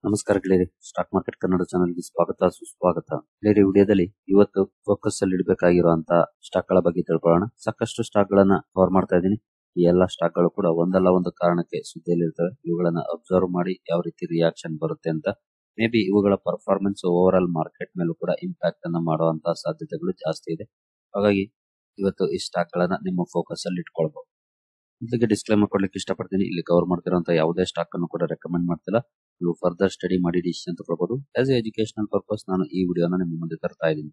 ನಮಸ್ಕಾರ ಗೆಳೆಯರಿ stock market Kannada ಚಾನಲ್ಗೆ ಸ್ವಾಗತ ಸುಸ್ವಾಗತ ಗೆಳೆಯರಿ ವಿಡಿಯೋದಲ್ಲಿ ಇವತ್ತು ಫೋಕಸ್ ಅಲ್ಲಿ ಇಡಬೇಕಾಗಿರುವಂತಹ ಸ್ಟಾಕ್ ಗಳ ಬಗ್ಗೆ ತಿಳ್ಕೊಳ್ಳೋಣ ಸಾಕಷ್ಟು ಸ್ಟಾಕ್ ಗಳನ್ನ ಕವರ್ ಮಾಡ್ತಾ ಇದ್ದೀನಿ ಈ ಎಲ್ಲಾ ಸ್ಟಾಕ್ ಗಳು ಕೂಡ ಒಂದಲ್ಲ ಒಂದು ಕಾರಣಕ್ಕೆ ಸುದ್ದಿಯಲ್ಲಿ ಇರ್ತವೆ ಇವುಗಳನ್ನ ಅಬ್ಸರ್ವ್ ಮಾಡಿ ಯಾವ ರೀತಿ ರಿಯಾಕ್ಷನ್ ಬರುತ್ತೆ ಅಂತ ಮೇ ಬಿ ಇವುಗಳ ಪರ್ಫಾರ್ಮೆನ್ಸ್ ಓವರ್ ಆಲ್ ಮಾರ್ಕೆಟ್ ಮೇಲೂ ಕೂಡ ಇಂಪ್ಯಾಕ್ಟ್ ಅನ್ನ ಮಾಡುವಂತಹ ಸಾಧ್ಯತೆಗಳು ಜಾಸ್ತಿ ಇದೆ ಹಾಗಾಗಿ ಇವತ್ತು ಈ ಸ್ಟಾಕ್ ಗಳನ್ನ ನಿಮ್ಮ ಫೋಕಸ್ ಅಲ್ಲಿ ಇಟ್ಕೊಳ್ಬಹುದು ಮೊದಲಿಗೆ ಡಿಸ್ಕ್ಲೇಮರ್ ಕೊಡ್ಲಿಕ್ಕೆ ಇಷ್ಟಪಡ್ತೀನಿ ಇಲ್ಲಿ ಕವರ್ ಮಾಡ್ತಿರುವಂತಹ ಯಾವುದೇ ಸ್ಟಾಕ್ ಅನ್ನು ಕೂಡ ರೆಕಮೆಂಡ್ ಮಾಡ್ತಿಲ್ಲ ನೀವು ಫರ್ದರ್ ಸ್ಟಡಿ ಮಾಡಿ ಡಿಸಿಷನ್ ತಗೊಳ್ಬಹುದು ಆಸ್ ಎ ಎಜುಕೇಶನಲ್ ಪರ್ಪಸ್ ನಾನು ಈ ವಿಡಿಯೋನ ನಿಮ್ಮ ಮುಂದೆ ತರ್ತಾ ಇದ್ದೀನಿ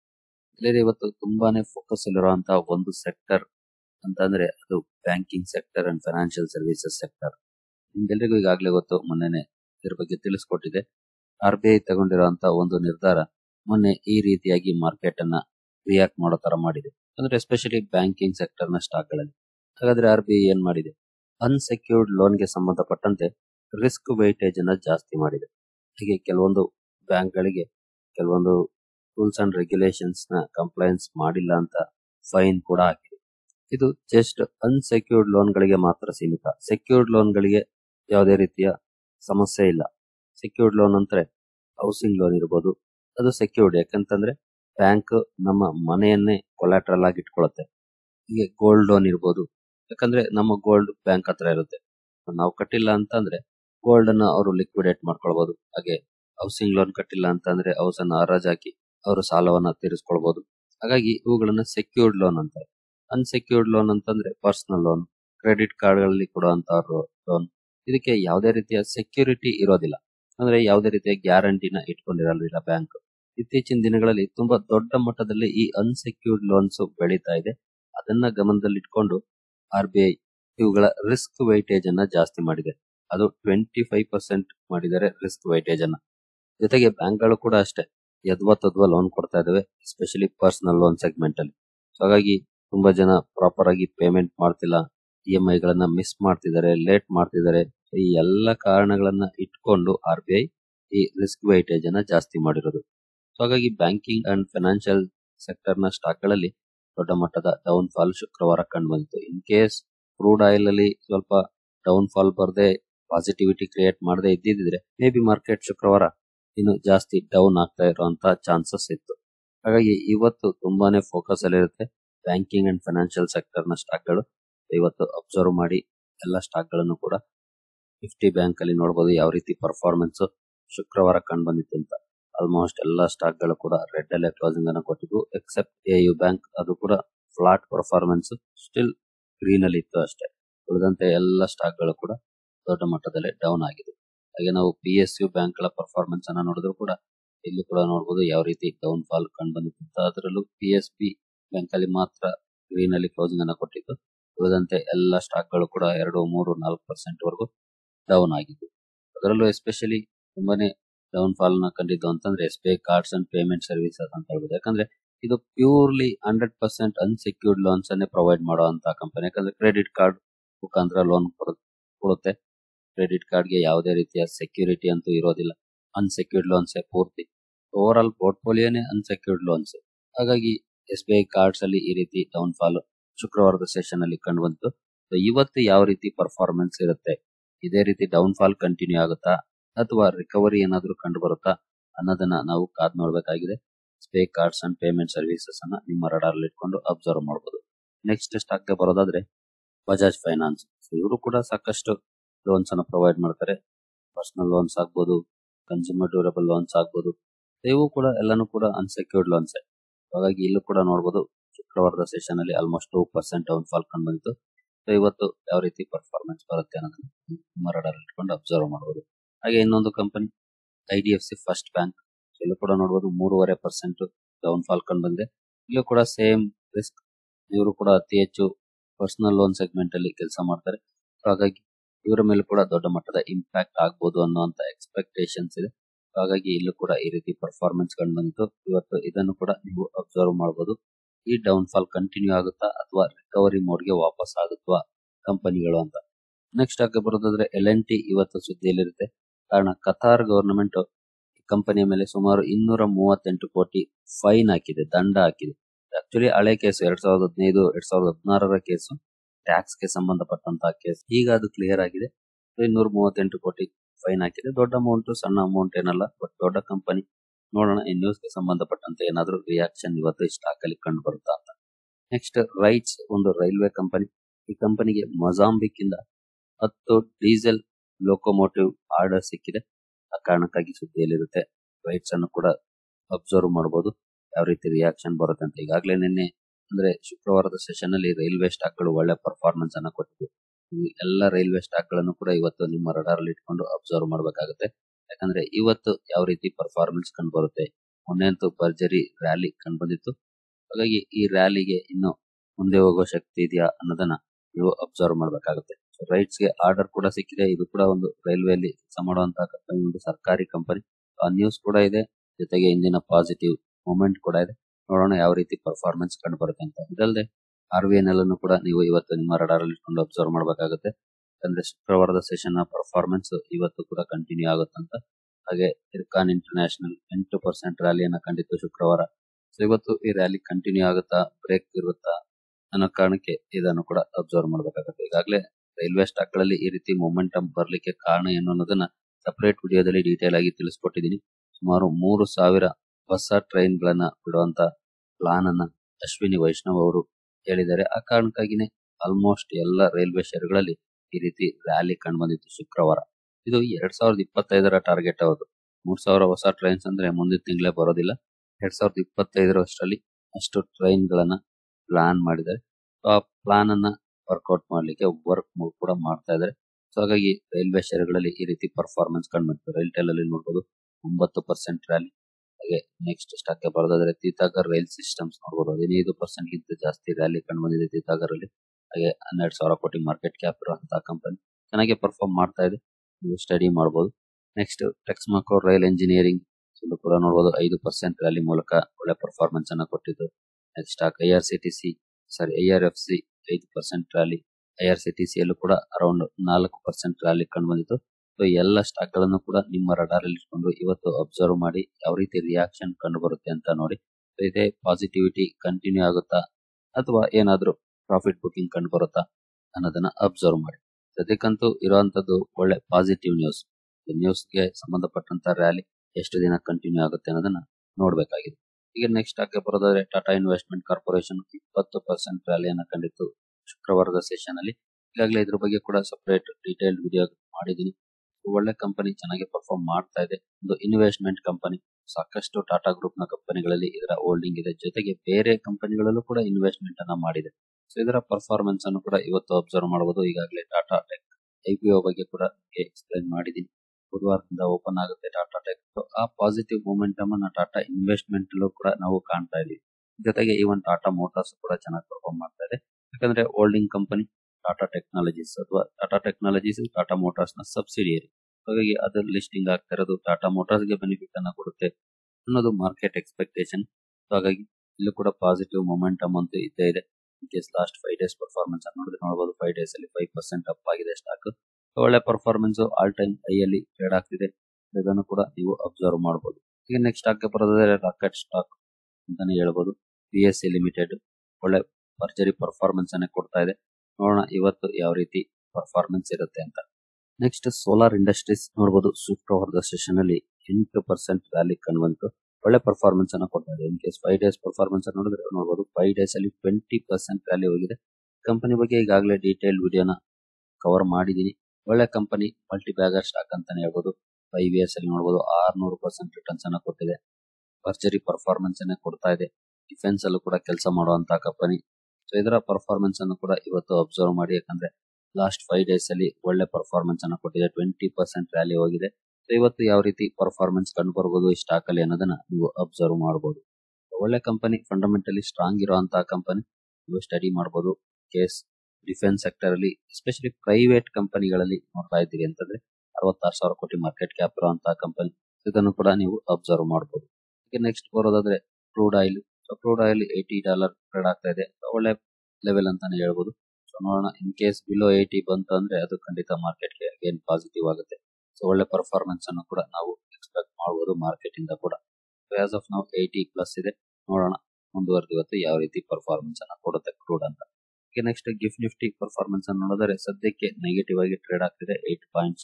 ಇಲ್ಲಿ ಇವತ್ತು ತುಂಬಾನೇ ಫೋಕಸ್ ಅಲ್ಲಿರುವಂತಹ ಒಂದು ಸೆಕ್ಟರ್ ಅಂತಂದ್ರೆ ಅದು banking sector and financial services sector ನಿಮ್ಗೆಲ್ರಿಗೂ ಈಗಾಗಲೇ ಗೊತ್ತು ಮೊನ್ನೆನೆ ಇದ್ರ ಬಗ್ಗೆ ತಿಳಿಸ್ಕೊಟ್ಟಿದೆ ಆರ್ ಬಿ ಐ ತಗೊಂಡಿರುವಂತಹ ಒಂದು ನಿರ್ಧಾರ ಮೊನ್ನೆ ಈ ರೀತಿಯಾಗಿ ಮಾರ್ಕೆಟ್ ಅನ್ನ ರಿಯಾಕ್ಟ್ ಮಾಡೋ ತರ ಮಾಡಿದೆ ಅಂದ್ರೆ ಎಸ್ಪೆಷಲಿ ಬ್ಯಾಂಕಿಂಗ್ ಸೆಕ್ಟರ್ ನ ಸ್ಟಾಕ್ ಗಳಲ್ಲಿ ಹಾಗಾದ್ರೆ ಆರ್ ಬಿ ಐ ಏನ್ ಮಾಡಿದೆ ಅನ್ಸೆಕ್ಯೂರ್ಡ್ ಲೋನ್ ಗೆ ಸಂಬಂಧಪಟ್ಟಂತೆ ರಿಸ್ಕ್ ವೈಟೇಜ್ ಅನ್ನ ಜಾಸ್ತಿ ಮಾಡಿದೆ ಹೀಗೆ ಕೆಲವೊಂದು ಬ್ಯಾಂಕ್ ಗಳಿಗೆ ಕೆಲವೊಂದು ರೂಲ್ಸ್ ಅಂಡ್ ರೆಗ್ಯುಲೇಷನ್ಸ್ ನ ಕಂಪ್ಲೈನ್ಸ್ ಮಾಡಿಲ್ಲ ಅಂತ ಫೈನ್ ಕೂಡ ಹಾಕಿದೆ ಇದು ಜಸ್ಟ್ ಅನ್ಸೆಕ್ಯೂರ್ಡ್ ಲೋನ್ ಗಳಿಗೆ ಮಾತ್ರ ಸೀಮಿತ ಸೆಕ್ಯೂರ್ಡ್ ಲೋನ್ ಗಳಿಗೆ ಯಾವುದೇ ರೀತಿಯ ಸಮಸ್ಯೆ ಇಲ್ಲ ಸೆಕ್ಯೂರ್ಡ್ ಲೋನ್ ಅಂದ್ರೆ ಹೌಸಿಂಗ್ ಲೋನ್ ಇರ್ಬೋದು ಅದು ಸೆಕ್ಯೂರ್ಡ್ ಯಾಕಂತಂದ್ರೆ ಬ್ಯಾಂಕ್ ನಮ್ಮ ಮನೆಯನ್ನೇ ಕೊಲಾಟ್ರಲ್ ಆಗಿ ಇಟ್ಕೊಳ್ಳುತ್ತೆ ಹೀಗೆ ಗೋಲ್ಡ್ ಲೋನ್ ಇರ್ಬೋದು ಯಾಕಂದ್ರೆ ನಮ್ಮ ಗೋಲ್ಡ್ ಬ್ಯಾಂಕ್ ಹತ್ರ ಇರುತ್ತೆ ನಾವು ಕಟ್ಟಿಲ್ಲ ಅಂತಂದ್ರೆ ಗೋಲ್ಡ್ ಅನ್ನ ಅವರು ಲಿಕ್ವಿಡೇಟ್ ಮಾಡ್ಕೊಳ್ಬಹುದು ಹಾಗೆ ಹೌಸಿಂಗ್ ಲೋನ್ ಕಟ್ಟಿಲ್ಲ ಅಂತಂದ್ರೆ ಹೌಸ್ ಅನ್ನ ಹರಾಜ್ ಹಾಕಿ ಅವರು ಸಾಲವನ್ನ ತೀರಿಸ್ಕೊಳ್ಬಹುದು ಹಾಗಾಗಿ ಇವುಗಳನ್ನ ಸೆಕ್ಯೂರ್ಡ್ ಲೋನ್ ಅಂತಾರೆ ಅನ್ಸೆಕ್ಯೂರ್ಡ್ ಲೋನ್ ಅಂತಂದ್ರೆ ಪರ್ಸನಲ್ ಲೋನ್ ಕ್ರೆಡಿಟ್ ಕಾರ್ಡ್ ಗಳಲ್ಲಿ ಕೊಡುವಂತಹ ಲೋನ್ ಇದಕ್ಕೆ ಯಾವುದೇ ರೀತಿಯ ಸೆಕ್ಯೂರಿಟಿ ಇರೋದಿಲ್ಲ ಅಂದ್ರೆ ಯಾವುದೇ ರೀತಿಯ ಗ್ಯಾರಂಟಿನ ಇಟ್ಕೊಂಡಿರಲಿಲ್ಲ ಬ್ಯಾಂಕ್ ಇತ್ತೀಚಿನ ದಿನಗಳಲ್ಲಿ ತುಂಬಾ ದೊಡ್ಡ ಮಟ್ಟದಲ್ಲಿ ಈ ಅನ್ಸೆಕ್ಯೂರ್ಡ್ ಲೋನ್ಸ್ ಬೆಳೀತಾ ಇದೆ ಅದನ್ನ ಗಮನದಲ್ಲಿಟ್ಕೊಂಡು ಆರ್ ಬಿ ಐ ಇವುಗಳ ರಿಸ್ಕ್ ವೈಟೇಜ್ ಅನ್ನ ಜಾಸ್ತಿ ಮಾಡಿದೆ ಅದು ಟ್ವೆಂಟಿ ಫೈವ್ ಪರ್ಸೆಂಟ್ ಮಾಡಿದ್ದಾರೆ ರಿಸ್ಕ್ ವೈಟೇಜ್ ಅನ್ನ ಜೊತೆಗೆ ಬ್ಯಾಂಕ್ಗಳು ಕೂಡ ಅಷ್ಟೇ ಯದ್ವಾ ತದ್ವಾ ಲೋನ್ ಕೊಡ್ತಾ ಇದಾವೆ ಎಸ್ಪೆಷಲಿ ಪರ್ಸನಲ್ ಲೋನ್ ಸೆಗ್ಮೆಂಟ್ ಅಲ್ಲಿ ಸೊ ಹಾಗಾಗಿ ತುಂಬಾ ಜನ ಪ್ರಾಪರ್ ಆಗಿ ಪೇಮೆಂಟ್ ಮಾಡ್ತಿಲ್ಲ ಇ ಎಂ ಐ ಗಳನ್ನ ಮಿಸ್ ಮಾಡ್ತಿದ್ದಾರೆ ಲೇಟ್ ಮಾಡ್ತಿದ್ದಾರೆ ಈ ಎಲ್ಲ ಕಾರಣಗಳನ್ನ ಇಟ್ಕೊಂಡು ಆರ್ ಬಿ ಐ ಈ ರಿಸ್ಕ್ ವೈಟೇಜ್ ಅನ್ನ ಜಾಸ್ತಿ ಮಾಡಿರೋದು ಸೊ ಹಾಗಾಗಿ ಬ್ಯಾಂಕಿಂಗ್ ಅಂಡ್ ಫೈನಾನ್ಷಿಯಲ್ ಸೆಕ್ಟರ್ ನ ಸ್ಟಾಕ್ ಗಳಲ್ಲಿ ದೊಡ್ಡ ಮಟ್ಟದ ಡೌನ್ ಫಾಲ್ ಶುಕ್ರವಾರ ಕಂಡು ಬಂದಿತ್ತು ಇನ್ ಕೇಸ್ ಕ್ರೂಡ್ ಆಯಿಲ್ ಅಲ್ಲಿ ಸ್ವಲ್ಪ ಡೌನ್ ಫಾಲ್ ಬರದೆ ಪಾಸಿಟಿವಿಟಿ ಕ್ರಿಯೇಟ್ ಮಾಡದೆ ಇದ್ದಿದ್ರೆ ಮೇ ಬಿ ಮಾರ್ಕೆಟ್ ಶುಕ್ರವಾರ ಇನ್ನು ಜಾಸ್ತಿ ಡೌನ್ ಆಗ್ತಾ ಇರುವಂತಹ ಚಾನ್ಸಸ್ ಇತ್ತು ಹಾಗಾಗಿ ಇವತ್ತು ತುಂಬಾನೇ ಫೋಕಸ್ ಅಲ್ಲಿರುತ್ತೆ ಬ್ಯಾಂಕಿಂಗ್ ಅಂಡ್ ಫೈನಾನ್ಷಿಯಲ್ ಸೆಕ್ಟರ್ ನ ಸ್ಟಾಕ್ ಗಳು ಇವತ್ತು ಅಬ್ಸರ್ವ್ ಮಾಡಿ ಎಲ್ಲ ಸ್ಟಾಕ್ ಗಳನ್ನು ಕೂಡ ನಿಫ್ಟಿ ಬ್ಯಾಂಕ್ ಅಲ್ಲಿ ನೋಡಬಹುದು ಯಾವ ರೀತಿ ಪರ್ಫಾರ್ಮೆನ್ಸ್ ಶುಕ್ರವಾರ ಕಂಡು ಬಂದಿತ್ತು ಅಂತ ಆಲ್ಮೋಸ್ಟ್ ಎಲ್ಲಾ ಸ್ಟಾಕ್ ಗಳು ಕೂಡ ರೆಡ್ ಅಲ್ಲೇ ಕ್ಲೋಸಿಂಗ್ ಅನ್ನು ಕೊಟ್ಟಿದ್ವು ಎಕ್ಸೆಪ್ಟ್ ಎ ಯು ಬ್ಯಾಂಕ್ ಅದು ಕೂಡ ಫ್ಲಾಟ್ ಪರ್ಫಾರ್ಮೆನ್ಸ್ ಸ್ಟಿಲ್ ಗ್ರೀನ್ ಅಲ್ಲಿ ಇತ್ತು ಅಷ್ಟೇ ಉಳಿದಂತೆ ಎಲ್ಲ ಸ್ಟಾಕ್ ಗಳು ಕೂಡ ದೊಡ್ಡ ಮಟ್ಟದಲ್ಲಿ ಡೌನ್ ಆಗಿದೆ ಹಾಗೆ ನಾವು ಪಿ ಎಸ್ ಯು ಬ್ಯಾಂಕ್ ಗಳ ಪರ್ಫಾರ್ಮೆನ್ಸ್ ಅನ್ನ ನೋಡಿದ್ರು ಕೂಡ ಇಲ್ಲಿ ಕೂಡ ನೋಡಬಹುದು ಯಾವ ರೀತಿ ಡೌನ್ ಫಾಲ್ ಕಂಡು ಬಂದಿತ್ತು ಅಂತ ಅದರಲ್ಲೂ ಪಿ ಎಸ್ ಬಿ ಬ್ಯಾಂಕ್ ಅಲ್ಲಿ ಮಾತ್ರ ಗ್ರೀನ್ ಅಲ್ಲಿ ಕ್ಲೋಸಿಂಗ್ ಅನ್ನ ಕೊಟ್ಟಿತ್ತು ಉಳಿದಂತೆ ಎಲ್ಲ ಸ್ಟಾಕ್ ಗಳು ಕೂಡ ಎರಡು ಮೂರು ನಾಲ್ಕು ಪರ್ಸೆಂಟ್ ವರೆಗೂ ಡೌನ್ ಆಗಿದ್ದು ಅದರಲ್ಲೂ ಎಸ್ಪೆಷಲಿ ತುಂಬಾನೇ ಡೌನ್ ಫಾಲ್ ನ ಕಂಡಿದ್ದು ಅಂತಂದ್ರೆ S B I cards and payment services ಅಂತ ಹೇಳ್ಬೋದು ಯಾಕಂದ್ರೆ ಇದು purely hundred percent unsecured loans ಅನ್ನೇ ಪ್ರೊವೈಡ್ ಮಾಡುವಂತಹ ಕಂಪನಿ ಯಾಕಂದ್ರೆ ಕ್ರೆಡಿಟ್ ಕಾರ್ಡ್ ಮುಖಾಂತರ ಲೋನ್ ಕೊಡುತ್ತೆ ಕ್ರೆಡಿಟ್ ಕಾರ್ಡ್ಗೆ ಯಾವುದೇ ರೀತಿಯ ಸೆಕ್ಯೂರಿಟಿ ಅಂತೂ ಇರೋದಿಲ್ಲ ಅನ್ಸೆಕ್ಯೂರ್ಡ್ ಲೋನ್ಸ್ ಪೂರ್ತಿ ಓವರ್ ಆಲ್ ಪೋರ್ಟ್ಫೋಲಿಯೋನೇ ಅನ್ಸೆಕ್ಯೂರ್ಡ್ ಲೋನ್ಸ್ ಹಾಗಾಗಿ ಎಸ್ ಬಿ ಐ ಕಾರ್ಡ್ಸ್ ಅಲ್ಲಿ ಈ ರೀತಿ ಡೌನ್ ಫಾಲ್ ಶುಕ್ರವಾರದ ಸೆಷನ್ ಅಲ್ಲಿ ಕಂಡು ಬಂತು ಇವತ್ತು ಯಾವ ರೀತಿ ಪರ್ಫಾರ್ಮೆನ್ಸ್ ಇರುತ್ತೆ ಇದೇ ರೀತಿ ಡೌನ್ ಫಾಲ್ ಕಂಟಿನ್ಯೂ ಆಗುತ್ತಾ ಅಥವಾ ರಿಕವರಿ ಏನಾದ್ರೂ ಕಂಡು ಬರುತ್ತಾ ಅನ್ನೋದನ್ನ ನಾವು ಕಾದ್ ನೋಡಬೇಕಾಗಿದೆ ಸ್ಪೇ ಕಾರ್ಡ್ಸ್ ಅಂಡ್ ಪೇಮೆಂಟ್ ಸರ್ವಿಸಸ್ ಅನ್ನ ನಿಮ್ಮ ರಡಾರ್ ಇಟ್ಕೊಂಡು ಅಬ್ಸರ್ವ್ ಮಾಡಬಹುದು ನೆಕ್ಸ್ಟ್ ಸ್ಟಾಕ್ ಗೆ ಬರೋದಾದ್ರೆ ಬಜಾಜ್ ಫೈನಾನ್ಸ್ ಇವರು ಕೂಡ ಸಾಕಷ್ಟು ಲೋನ್ಸ್ ಅನ್ನು ಪ್ರೊವೈಡ್ ಮಾಡ್ತಾರೆ ಪರ್ಸನಲ್ ಲೋನ್ಸ್ ಆಗ್ಬೋದು ಕನ್ಸ್ಯೂಮರ್ ಡ್ಯೂರಬಲ್ ಲೋನ್ಸ್ ಆಗ್ಬೋದು ಇವು ಕೂಡ ಎಲ್ಲಾನು ಕೂಡ ಅನ್ಸೆಕ್ಯೂರ್ಡ್ ಲೋನ್ಸ್ ಹಾಗಾಗಿ ಇಲ್ಲೂ ಕೂಡ ನೋಡಬಹುದು ಶುಕ್ರವಾರದ ಸೆಷನ್ ಅಲ್ಲಿ almost two percent down fall ಕಂಡು ಬಂದಿತ್ತು ಸೊ ಇವತ್ತು ಯಾವ ರೀತಿ ಪರ್ಫಾರ್ಮೆನ್ಸ್ ಬರುತ್ತೆ ಅನ್ನೋದನ್ನ ನಿಮ್ಮ ರಡಾರ್ ಇಟ್ಕೊಂಡು ಅಬ್ಸರ್ವ್ ಮಾಡಬಹುದು ಹಾಗೆ ಇನ್ನೊಂದು company I D F C first bank ಇಲ್ಲೂ ಕೂಡ ನೋಡಬಹುದು ಮೂರುವರೆ ಪರ್ಸೆಂಟ್ ಡೌನ್ ಫಾಲ್ ಕಂಡು ಬಂದಿದೆ ಇಲ್ಲೂ ಕೂಡ ಸೇಮ್ ರಿಸ್ಕ್ ಇವರು ಕೂಡ ಅತಿ ಹೆಚ್ಚು ಪರ್ಸನಲ್ ಲೋನ್ ಸೆಗ್ಮೆಂಟ್ ಅಲ್ಲಿ ಕೆಲಸ ಮಾಡ್ತಾರೆ ಹಾಗಾಗಿ ಇವರ ಮೇಲೆ ಕೂಡ ದೊಡ್ಡ ಮಟ್ಟದ ಇಂಪ್ಯಾಕ್ಟ್ ಆಗ್ಬೋದು ಅನ್ನುವಂತ ಎಕ್ಸ್ಪೆಕ್ಟೇಷನ್ಸ್ ಇದೆ ಹಾಗಾಗಿ ಇಲ್ಲೂ ಕೂಡ ಈ ರೀತಿ ಪರ್ಫಾರ್ಮೆನ್ಸ್ ಕಂಡು ಬಂದಿತ್ತು ಇವತ್ತು ಇದನ್ನು ಕೂಡ ನೀವು ಅಬ್ಸರ್ವ್ ಮಾಡಬಹುದು ಈ ಡೌನ್ ಫಾಲ್ ಕಂಟಿನ್ಯೂ ಆಗುತ್ತಾ ಅಥವಾ ರಿಕವರಿ ಮೋಡ್ಗೆ ವಾಪಸ್ ಆಗುತ್ತಾ ಕಂಪನಿಗಳು ಅಂತ ನೆಕ್ಸ್ಟ್ ಆಗಿ ಬರೋದಾದ್ರೆ ಎಲ್ ಎನ್ ಟಿ ಇವತ್ತು ಸುದ್ದಿಯಲ್ಲಿರುತ್ತೆ ಕಾರಣ ಕತಾರ್ ಗವರ್ನಮೆಂಟ್ ಕಂಪನಿಯ ಮೇಲೆ ಸುಮಾರು ಇನ್ನೂರ ಮೂವತ್ತೆಂಟು ಕೋಟಿ ಫೈನ್ ಹಾಕಿದೆ ದಂಡ ಹಾಕಿದೆ ಆಕ್ಚುಲಿ ಹಳೆ ಕೇಸು ಎರಡ್ ಸಾವಿರದ ಹದಿನೈದು ಎರಡ್ ಸಾವಿರದ ಹದಿನಾರರ ಕೇಸು ಟ್ಯಾಕ್ಸ್ ಗೆ ಸಂಬಂಧಪಟ್ಟಂತಹ ಕೇಸ್ ಈಗ ಅದು ಕ್ಲಿಯರ್ ಆಗಿದೆ ಇನ್ನೂರ ಮೂವತ್ತೆಂಟು ಕೋಟಿ ಫೈನ್ ಹಾಕಿದೆ ದೊಡ್ಡ ಅಮೌಂಟ್ ಸಣ್ಣ ಅಮೌಂಟ್ ಏನಲ್ಲ ಬಟ್ ದೊಡ್ಡ ಕಂಪನಿ ನೋಡೋಣ ಈ ನ್ಯೂಸ್ಗೆ ಸಂಬಂಧಪಟ್ಟಂತೆ ಏನಾದರೂ ರಿಯಾಕ್ಷನ್ ಇವತ್ತು ಈ ಸ್ಟಾಕ್ ಅಲ್ಲಿ ಕಂಡು ಬರುತ್ತಾ ಅಂತ ನೆಕ್ಸ್ಟ್ ರೈಟ್ಸ್ ಒಂದು ರೈಲ್ವೆ ಕಂಪನಿ ಈ ಕಂಪನಿಗೆ ಮೊಜಾಂಬಿಕ್ ಇಂದ ಹತ್ತು ಡೀಸೆಲ್ ಲೋಕೋಮೋಟಿವ್ ಆರ್ಡರ್ ಸಿಕ್ಕಿದೆ ಆ ಕಾರಣಕ್ಕಾಗಿ ಸುದ್ದಿಯಲ್ಲಿರುತ್ತೆ ರೈಟ್ಸ್ ಅನ್ನು ಕೂಡ ಅಬ್ಸರ್ವ್ ಮಾಡಬಹುದು ಯಾವ ರೀತಿ ರಿಯಾಕ್ಷನ್ ಬರುತ್ತೆ ಅಂತ ಈಗಾಗಲೇ ನಿನ್ನೆ ಅಂದ್ರೆ ಶುಕ್ರವಾರದ ಸೆಷನ್ ಅಲ್ಲಿ ರೈಲ್ವೆ ಸ್ಟಾಕ್ ಗಳು ಒಳ್ಳೆ ಪರ್ಫಾರ್ಮೆನ್ಸ್ ಅನ್ನ ಕೊಟ್ಟಿವೆ ಈ ಎಲ್ಲ ರೈಲ್ವೆ ಸ್ಟಾಕ್ ಗಳನ್ನು ಕೂಡ ಇವತ್ತು ನಿಮ್ಮ ರಡಾರ್ ಅಲ್ಲಿ ಇಟ್ಕೊಂಡು ಅಬ್ಸರ್ವ್ ಮಾಡಬೇಕಾಗುತ್ತೆ ಯಾಕಂದ್ರೆ ಇವತ್ತು ಯಾವ ರೀತಿ ಪರ್ಫಾರ್ಮೆನ್ಸ್ ಕಂಡು ಬರುತ್ತೆ ಮೊನ್ನೆ ಅಂತೂ ಭರ್ಜರಿ ರ್ಯಾಲಿ ಕಂಡು ಬಂದಿತ್ತು ಹಾಗಾಗಿ ಈ ರ್ಯಾಲಿಗೆ ಇನ್ನು ಮುಂದೆ ಹೋಗುವ ಶಕ್ತಿ ಇದೆಯಾ ಅನ್ನೋದನ್ನ ನೀವು ಅಬ್ಸರ್ವ್ ಮಾಡಬೇಕಾಗುತ್ತೆ ರೈಟ್ಸ್ ಗೆ ಆರ್ಡರ್ ಕೂಡ ಸಿಕ್ಕಿದೆ ಇದು ಕೂಡ ಒಂದು ರೈಲ್ವೆ ಅಲ್ಲಿ ಕೆಲಸ ಮಾಡುವಂತಹ ಕಂಪನಿ ಒಂದು ಸರ್ಕಾರಿ ಕಂಪನಿ ಆ ನ್ಯೂಸ್ ಕೂಡ ಇದೆ ಜೊತೆಗೆ ಇಂದಿನ ಪಾಸಿಟಿವ್ ಮೂಮೆಂಟ್ ಕೂಡ ಇದೆ ನೋಡೋಣ ಯಾವ ರೀತಿ ಪರ್ಫಾರ್ಮೆನ್ಸ್ ಕಂಡು ಬರುತ್ತೆ ಅಂತ ಇದಲ್ಲದೆ ಆರ್ ವಿ ಎನ್ ಎಲ್ ಅನ್ನು ಕೂಡ ನೀವು ಇವತ್ತು ನಿಮ್ಮ ರಡಾರ್ ಅಲ್ಲಿ ಇಟ್ಕೊಂಡು ಅಬ್ಸರ್ವ್ ಮಾಡಬೇಕಾಗುತ್ತೆ ಯಾಕಂದ್ರೆ ಶುಕ್ರವಾರದ ಸೆಷನ್ ನ ಪರ್ಫಾರ್ಮೆನ್ಸ್ ಇವತ್ತು ಕೂಡ ಕಂಟಿನ್ಯೂ ಆಗುತ್ತಂತ ಹಾಗೆ ಇರ್ಕಾನ್ ಇಂಟರ್ನ್ಯಾಷನಲ್ ಎಂಟು ಪರ್ಸೆಂಟ್ ರ್ಯಾಲಿಯನ್ನ ಕಂಡಿತ್ತು ಶುಕ್ರವಾರ ಸೊ ಇವತ್ತು ಈ ರ್ಯಾಲಿ ಕಂಟಿನ್ಯೂ ಆಗುತ್ತಾ ಬ್ರೇಕ್ ಇರುತ್ತಾ ಅನ್ನೋ ಕಾರಣಕ್ಕೆ ಇದನ್ನು ಕೂಡ ಅಬ್ಸರ್ವ್ ಮಾಡಬೇಕಾಗುತ್ತೆ ಈಗಾಗಲೇ ರೈಲ್ವೆ ಸ್ಟಾಕ್ ಗಳಲ್ಲಿ ಈ ರೀತಿ ಮೊಮೆಂಟಮ್ ಬರ್ಲಿಕ್ಕೆ ಕಾರಣ ಏನು ಅನ್ನೋದನ್ನ ಸಪರೇಟ್ ವಿಡಿಯೋದಲ್ಲಿ ಡೀಟೇಲ್ ಆಗಿ ತಿಳಿಸ್ಕೊಟ್ಟಿದ್ದೀನಿ ಸುಮಾರು ಮೂರು ಸಾವಿರ ಹೊಸ ಟ್ರೈನ್ ಗಳನ್ನ ಬಿಡುವಂತ ಪ್ಲಾನ್ ಅನ್ನ ಅಶ್ವಿನಿ ವೈಷ್ಣವ್ ಅವರು ಹೇಳಿದ್ದಾರೆ ಆ ಕಾರಣಕ್ಕಾಗಿನೇ ಆಲ್ಮೋಸ್ಟ್ ಎಲ್ಲ ರೈಲ್ವೆ ಶೇರ್ಗಳಲ್ಲಿ ಈ ರೀತಿ ರ್ಯಾಲಿ ಕಂಡು ಬಂದಿತ್ತು ಶುಕ್ರವಾರ ಇದು ಎರಡ್ ಸಾವಿರದ ಇಪ್ಪತ್ತೈದರ ಟಾರ್ಗೆಟ್ ಅವರು ಮೂರ್ ಸಾವಿರ ಹೊಸ ಟ್ರೈನ್ಸ್ ಅಂದ್ರೆ ಮುಂದಿನ ತಿಂಗಳೇ ಬರೋದಿಲ್ಲ ಎರಡ್ ಸಾವಿರದ ಇಪ್ಪತ್ತೈದರಷ್ಟರಲ್ಲಿ ಅಷ್ಟು ಟ್ರೈನ್ ಗಳನ್ನ ಪ್ಲಾನ್ ಮಾಡಿದ್ದಾರೆ ಆ ಪ್ಲಾನ್ ಅನ್ನ ವರ್ಕೌಟ್ ಮಾಡ್ಲಿಕ್ಕೆ ವರ್ಕ್ ಕೂಡ ಮಾಡ್ತಾ ಇದ್ದಾರೆ ಸೊ ಹಾಗಾಗಿ ರೈಲ್ವೆ ಶೇರ್ಗಳಲ್ಲಿ ಈ ರೀತಿ ಪರ್ಫಾರ್ಮೆನ್ಸ್ ಕಂಡು ಬಂತು ರೈಲ್ಟೆಲ್ ಅಲ್ಲಿ ನೋಡಬಹುದು ಒಂಬತ್ತು ಪರ್ಸೆಂಟ್ ರ್ಯಾಲಿ ಹಾಗೆ ನೆಕ್ಸ್ಟ್ ಸ್ಟಾಕ್ ಬರೋದಾದ್ರೆ ತೀತಾಗರ್ ರೈಲ್ ಸಿಸ್ಟಮ್ಸ್ ನೋಡಬಹುದು ಹದಿನೈದು ಪರ್ಸೆಂಟ್ ಗಿಂತ ಜಾಸ್ತಿ ರ್ಯಾಲಿ ಕಂಡು ಬಂದಿದೆ ತೀತಾಗರ್ ಅಲ್ಲಿ ಹಾಗೆ ಹನ್ನೆರಡು ಸಾವಿರ ಕೋಟಿ ಮಾರ್ಕೆಟ್ ಕ್ಯಾಪ್ ಇರುವಂತಹ ಕಂಪನಿ ಚೆನ್ನಾಗಿ ಪರ್ಫಾರ್ಮ್ ಮಾಡ್ತಾ ಇದೆ ನೀವು ಸ್ಟಡಿ ಮಾಡಬಹುದು ನೆಕ್ಸ್ಟ್ ಟೆಕ್ಸ್ಮಾಕೋ ರೈಲ್ ಇಂಜಿನಿಯರಿಂಗ್ ಇದು ಕೂಡ ನೋಡಬಹುದು ಐದು ಪರ್ಸೆಂಟ್ ರ್ಯಾಲಿ ಮೂಲಕ ಒಳ್ಳೆ ಪರ್ಫಾರ್ಮೆನ್ಸ್ ಅನ್ನ ಕೊಟ್ಟಿದ್ದು next stock I R C T C sorry I R F C ಐದು percent rally I R C T C ಯಲ್ಲೂ ಕೂಡ ಅರೌಂಡ್ ನಾಲ್ಕು ಪರ್ಸೆಂಟ್ ರ್ಯಾಲಿ ಕಂಡು ಬಂದಿತ್ತು ಸೊ ಎಲ್ಲ ಸ್ಟಾಕ್ ಗಳನ್ನು ಕೂಡ ನಿಮ್ಮ ರಡಾರ್ ಅಲ್ಲಿ ಇಟ್ಕೊಂಡು ಇವತ್ತು ಅಬ್ಸರ್ವ್ ಮಾಡಿ ಯಾವ ರೀತಿ ರಿಯಾಕ್ಷನ್ ಕಂಡು ಬರುತ್ತೆ ಅಂತ ನೋಡಿ ಸೊ ಇದೇ ಪಾಸಿಟಿವಿಟಿ ಕಂಟಿನ್ಯೂ ಆಗುತ್ತಾ ಅಥವಾ ಏನಾದ್ರೂ ಪ್ರಾಫಿಟ್ ಬುಕಿಂಗ್ ಕಂಡು ಬರುತ್ತಾ ಅನ್ನೋದನ್ನ ಅಬ್ಸರ್ವ್ ಮಾಡಿ ಸದ್ಯಕ್ಕಂತೂ ಇರುವಂತದ್ದು ಒಳ್ಳೆ ಪಾಸಿಟಿವ್ ನ್ಯೂಸ್ ನ್ಯೂಸ್ಗೆ ಸಂಬಂಧಪಟ್ಟಂತ ರ್ಯಾಲಿ ಎಷ್ಟು ದಿನ ಕಂಟಿನ್ಯೂ ಆಗುತ್ತೆ ಅನ್ನೋದನ್ನ ನೋಡಬೇಕಾಗಿದೆ ಈಗ ನೆಕ್ಸ್ಟ್ ಆಗಿ ಬರೋದಾದ್ರೆ ಟಾಟಾ ಇನ್ವೆಸ್ಟ್ಮೆಂಟ್ ಕಾರ್ಪೊರೇಷನ್ ಇಪ್ಪತ್ತು ಪರ್ಸೆಂಟ್ ರ್ಯಾಲಿಯನ್ನ ಕಂಡಿತ್ತು ಶುಕ್ರವಾರದ ಸೆಷನ್ ಅಲ್ಲಿ ಈಗಾಗಲೇ ಇದ್ರ ಬಗ್ಗೆ ಕೂಡ ಸಪರೇಟ್ ಡೀಟೇಲ್ ವಿಡಿಯೋ ಮಾಡಿದೀನಿ ಒಳ್ಳೆ ಕಂಪನಿ ಚೆನ್ನಾಗಿ ಪರ್ಫಾರ್ಮ್ ಮಾಡ್ತಾ ಇದೆ ಒಂದು ಇನ್ವೆಸ್ಟ್ಮೆಂಟ್ ಕಂಪನಿ ಸಾಕಷ್ಟು ಟಾಟಾ ಗ್ರೂಪ್ ನ ಕಂಪನಿಗಳಲ್ಲಿ ಇದರ ಹೋಲ್ಡಿಂಗ್ ಇದೆ ಜೊತೆಗೆ ಬೇರೆ ಕಂಪನಿಗಳಲ್ಲೂ ಕೂಡ ಇನ್ವೆಸ್ಟ್ಮೆಂಟ್ ಅನ್ನ ಮಾಡಿದೆ ಸೊ ಇದರ ಪರ್ಫಾರ್ಮೆನ್ಸ್ ಅನ್ನು ಕೂಡ ಇವತ್ತು ಅಬ್ಸರ್ವ್ ಮಾಡಬಹುದು ಈಗಾಗಲೇ ಟಾಟಾ ಟೆಕ್ ಐಪಿಒ ಬಗ್ಗೆ ಕೂಡ ಎಕ್ಸ್ಪ್ಲೈನ್ ಮಾಡಿದೀನಿ ಬುಧವಾರದಿಂದ ಓಪನ್ ಆಗುತ್ತೆ ಟಾಟಾ ಟೆಕ್ ಆ ಪಾಸಿಟಿವ್ ಮೂಮೆಂಟಮ್ ಅನ್ನ ಟಾಟಾ ಇನ್ವೆಸ್ಟ್ಮೆಂಟ್ ಅಲ್ಲೂ ಕೂಡ ನಾವು ಕಾಣ್ತಾ ಇದೀವಿ ಜೊತೆಗೆ ಈವನ್ ಟಾಟಾ ಮೋಟಾರ್ಸ್ ಕೂಡ ಚೆನ್ನಾಗಿ ಪರ್ಫಾರ್ಮ್ ಮಾಡ್ತಾ ಇದೆ ಯಾಕಂದ್ರೆ ಹೋಲ್ಡಿಂಗ್ ಕಂಪನಿ ಟಾಟಾ ಟೆಕ್ನಾಲಜೀಸ್ ಅಥವಾ ಟಾಟಾ ಟೆಕ್ನಾಲಜೀಸ್ ಟಾಟಾ ಮೋಟಾರ್ಸ್ ನ ಸಬ್ಸಿಡಿಯರಿ ಹಾಗಾಗಿ ಅದು ಲಿಸ್ಟಿಂಗ್ ಆಗ್ತಾ ಇರೋದು ಟಾಟಾ ಮೋಟಾರ್ಸ್ ಗೆ ಬೆನಿಫಿಟ್ ಅನ್ನ ಕೊಡುತ್ತೆ ಅನ್ನೋದು ಮಾರ್ಕೆಟ್ ಎಕ್ಸ್ಪೆಕ್ಟೇಷನ್ ಹಾಗಾಗಿ ಇಲ್ಲೂ ಕೂಡ ಪಾಸಿಟಿವ್ ಮೊಮೆಂಟಮ್ ಅಂತೂ ಇದ್ದೇ ಇದೆ case last five days performance ನೋಡಿದ್ರೆ ನೋಡಬಹುದು ಫೈವ್ ಡೇಸ್ ಅಲ್ಲಿ ಫೈವ್ ಪರ್ಸೆಂಟ್ ಅಪ್ ಆಗಿದೆ ಸ್ಟಾಕ್ ಒಳ್ಳೆ ಪರ್ಫಾರ್ಮೆನ್ಸ್ ಆಲ್ ಟೈಮ್ ಹೈ ಅಲ್ಲಿ ಟ್ರೇಡ್ ಆಗ್ತಿದೆ ಇದನ್ನು ಕೂಡ ನೀವು ಅಬ್ಸರ್ವ್ ಮಾಡಬಹುದು ಈಗ ನೆಕ್ಸ್ಟ್ ಸ್ಟಾಕ್ ಬರೋದಾದ್ರೆ ರಾಕೆಟ್ ಸ್ಟಾಕ್ ಅಂತಾನೆ ಹೇಳ್ಬೋದು ಬಿ ಎಸ್ ಸಿ ಲಿಮಿಟೆಡ್ ಒಳ್ಳೆ ಭರ್ಜರಿ ಪರ್ಫಾರ್ಮೆನ್ಸ್ ಅನ್ನ ಕೊಡ್ತಾ ಇದೆ ನೋಡೋಣ ಇವತ್ತು ಯಾವ ರೀತಿ ಪರ್ಫಾರ್ಮೆನ್ಸ್ ಇರುತ್ತೆ ಅಂತ ನೆಕ್ಸ್ಟ್ ಸೋಲಾರ್ ಇಂಡಸ್ಟ್ರೀಸ್ ನೋಡಬಹುದು ಶುಕ್ರವಾರದ ಸೆಷನ್ ಅಲ್ಲಿ ಎಂಟು ಪರ್ಸೆಂಟ್ ರ್ಯಾಲಿ ಕಂಡು ಒಳ್ಳೆ ಪರ್ಫಾರ್ಮೆನ್ಸ್ ಅನ್ನ ಕೊಡ್ತಾ ಇದೆ in case five days performance ನೋಡಿದ್ರೆ ನೋಡಬಹುದು ಫೈವ್ ಡೇಸ್ ಅಲ್ಲಿ ಟ್ವೆಂಟಿ ಪರ್ಸೆಂಟ್ ರ್ಯಾಲಿ ಹೋಗಿದೆ ಕಂಪನಿ ಬಗ್ಗೆ ಈಗಾಗಲೇ ಡೀಟೇಲ್ ವಿಡಿಯೋನ ಕವರ್ ಮಾಡಿದೀನಿ ಒಳ್ಳೆ ಕಂಪನಿ ಮಲ್ಟಿ ಬ್ಯಾಗರ್ ಸ್ಟಾಕ್ ಅಂತಾನೆ ಹೇಳ್ಬೋದು ಫೈವ್ ಇಯರ್ಸ್ ಅಲ್ಲಿ ನೋಡಬಹುದು ಆರ್ನೂರು ಪರ್ಸೆಂಟ್ ರಿಟರ್ನ್ಸ್ ಅನ್ನ ಕೊಟ್ಟಿದೆ ಭರ್ಜರಿ ಪರ್ಫಾರ್ಮೆನ್ಸ್ ಅನ್ನ ಕೊಡ್ತಾ ಇದೆ ಡಿಫೆನ್ಸ್ ಅಲ್ಲೂ ಕೂಡ ಕೆಲಸ ಮಾಡುವಂತಹ ಕಂಪನಿ ಸೊ ಇದರ ಪರ್ಫಾರ್ಮೆನ್ಸ್ ಅನ್ನು ಕೂಡ ಇವತ್ತು ಅಬ್ಸರ್ವ್ ಮಾಡಿ ಯಾಕಂದ್ರೆ ಲಾಸ್ಟ್ ಫೈವ್ ಡೇಸ್ ಅಲ್ಲಿ ಒಳ್ಳೆ ಪರ್ಫಾರ್ಮೆನ್ಸ್ ಅನ್ನು ಕೊಟ್ಟಿದೆ ಟ್ವೆಂಟಿ ಪರ್ಸೆಂಟ್ ರ್ಯಾಲಿ ಹೋಗಿದೆ ಸೊ ಇವತ್ತು ಯಾವ ರೀತಿ ಪರ್ಫಾರ್ಮೆನ್ಸ್ ಕಂಡು ಬರ್ಬೋದು ಈ ಸ್ಟಾಕ್ ಅಲ್ಲಿ ಅನ್ನೋದನ್ನ ನೀವು ಅಬ್ಸರ್ವ್ ಮಾಡಬಹುದು ಒಳ್ಳೆ ಕಂಪನಿ ಫಂಡಮೆಂಟಲಿ ಸ್ಟ್ರಾಂಗ್ ಇರುವಂತಹ ಕಂಪನಿ ನೀವು ಸ್ಟಡಿ ಮಾಡಬಹುದು ಕೇಸ್ ಡಿಫೆನ್ಸ್ ಸೆಕ್ಟರ್ ಅಲ್ಲಿ ಎಸ್ಪೆಷಲಿ ಪ್ರೈವೇಟ್ ಕಂಪನಿಗಳಲ್ಲಿ ನೋಡ್ತಾ ಇದ್ದೀರಿ ಅಂತಂದ್ರೆ ಅರವತ್ತಾರು ಸಾವಿರ ಕೋಟಿ ಮಾರ್ಕೆಟ್ ಕ್ಯಾಪ್ ಇರುವಂತಹ ಕಂಪನಿ ಇದನ್ನು ಕೂಡ ನೀವು ಅಬ್ಸರ್ವ್ ಮಾಡಬಹುದು ಈಗ ನೆಕ್ಸ್ಟ್ ಬರೋದಾದ್ರೆ crude oil so crude oil eighty dollar trade ಆಗ್ತಾ ಇದೆ ಒಳ್ಳೆ ಲೆವೆಲ್ ಅಂತಾನೆ ಹೇಳ್ಬೋದು ಸೊ ನೋಡೋಣ ಇನ್ ಕೇಸ್ ಬಿಲೋ ಏಯ್ಟಿ ಬಂತು ಅಂದ್ರೆ ಅದು ಖಂಡಿತ ಮಾರ್ಕೆಟ್ಗೆ ಅಗೇನ್ ಪಾಸಿಟಿವ್ ಆಗುತ್ತೆ ಸೊ ಒಳ್ಳೆ ಪರ್ಫಾರ್ಮೆನ್ಸ್ ಅನ್ನು ಕೂಡ ನಾವು ಎಕ್ಸ್ಪೆಕ್ಟ್ ಮಾಡಬಹುದು ಮಾರ್ಕೆಟ್ ಇಂದ ಕೂಡ ಆಸ್ ಆಫ್ ನಾವು ಏಯ್ಟಿ ಪ್ಲಸ್ ಇದೆ ನೋಡೋಣ ಮುಂದುವರೆದು ಇವತ್ತು ಯಾವ ರೀತಿ ಪರ್ಫಾರ್ಮೆನ್ಸ್ ಅನ್ನ ಕೊಡುತ್ತೆ ಕ್ರೂಡ್ ಅಂತ ನೆಕ್ಸ್ಟ್ ಗಿಫ್ಟ್ ನಿಫ್ಟಿ ಪರ್ಫಾರ್ಮೆನ್ಸ್ ಅನ್ನು ನೋಡಿದರೆ ಸದ್ಯಕ್ಕೆ ನೆಗೆಟಿವ್ ಆಗಿ ಟ್ರೇಡ್ ಆಗ್ತಿದೆ ಏಟ್ ಪಾಯಿಂಟ್ಸ್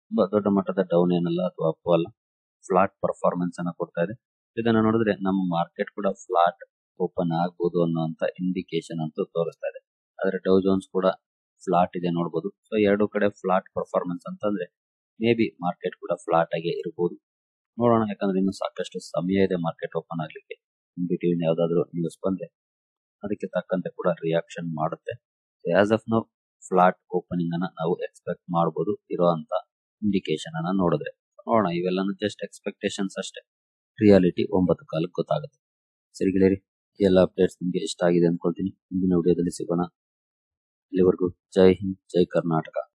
ತುಂಬಾ ದೊಡ್ಡ ಮಟ್ಟದ ಡೌನ್ ಏನಲ್ಲ ಅಥವಾ ಅಪ್ ಅಲ್ಲ ಫ್ಲಾಟ್ ಪರ್ಫಾರ್ಮೆನ್ಸ್ ಅನ್ನ ಕೊಡ್ತಾ ಇದೆ ಇದನ್ನ ನೋಡಿದ್ರೆ ನಮ್ಮ ಮಾರ್ಕೆಟ್ ಕೂಡ ಫ್ಲಾಟ್ ಓಪನ್ ಆಗ್ಬೋದು ಅನ್ನೋಂತ ಇಂಡಿಕೇಶನ್ ಅಂತೂ ತೋರಿಸ್ತಾ ಇದೆ ಆದ್ರೆ ಡೌ ಜೋನ್ಸ್ ಕೂಡ ಫ್ಲಾಟ್ ಇದೆ ನೋಡಬಹುದು ಸೊ ಎರಡು ಕಡೆ ಫ್ಲಾಟ್ ಪರ್ಫಾರ್ಮೆನ್ಸ್ ಅಂತಂದ್ರೆ ಮೇ ಬಿ ಮಾರ್ಕೆಟ್ ಕೂಡ ಫ್ಲಾಟ್ ಆಗಿ ಇರಬಹುದು ನೋಡೋಣ ಯಾಕಂದ್ರೆ ಇನ್ನು ಸಾಕಷ್ಟು ಸಮಯ ಇದೆ ಮಾರ್ಕೆಟ್ ಓಪನ್ ಆಗ್ಲಿಕ್ಕೆ ಬಿಟ್ವೀನ್ ಯಾವ್ದಾದ್ರು ನ್ಯೂಸ್ ಬಂದ್ರೆ ಅದಕ್ಕೆ ತಕ್ಕಂತೆ ಕೂಡ ರಿಯಾಕ್ಷನ್ ಮಾಡುತ್ತೆ as of now flat opening ಅನ್ನ ನಾವು ಎಕ್ಸ್ಪೆಕ್ಟ್ ಮಾಡಬಹುದು ಇರುವಂತ ಇಂಡಿಕೇಶನ್ ಅನ್ನ ನೋಡಿದ್ರೆ ನೋಡೋಣ ಇವೆಲ್ಲನೂ ಜಸ್ಟ್ ಎಕ್ಸ್ಪೆಕ್ಟೇಷನ್ಸ್ ಅಷ್ಟೇ ರಿಯಾಲಿಟಿ ಒಂಬತ್ತು ಕಾಲಕ್ಕೆ ಗೊತ್ತಾಗುತ್ತೆ ಸರಿ ಗೆಳೆಯರಿ ಎಲ್ಲ ಅಪ್ಡೇಟ್ಸ್ ನಿಮಗೆ ಇಷ್ಟ ಆಗಿದೆ ಅನ್ಕೊಳ್ತೀನಿ ಮುಂದಿನ ವಿಡಿಯೋದಲ್ಲಿ ಸಿಗೋಣ ಇಲ್ಲಿವರೆಗೂ ಜೈ ಹಿಂದ್ ಜೈ ಕರ್ನಾಟಕ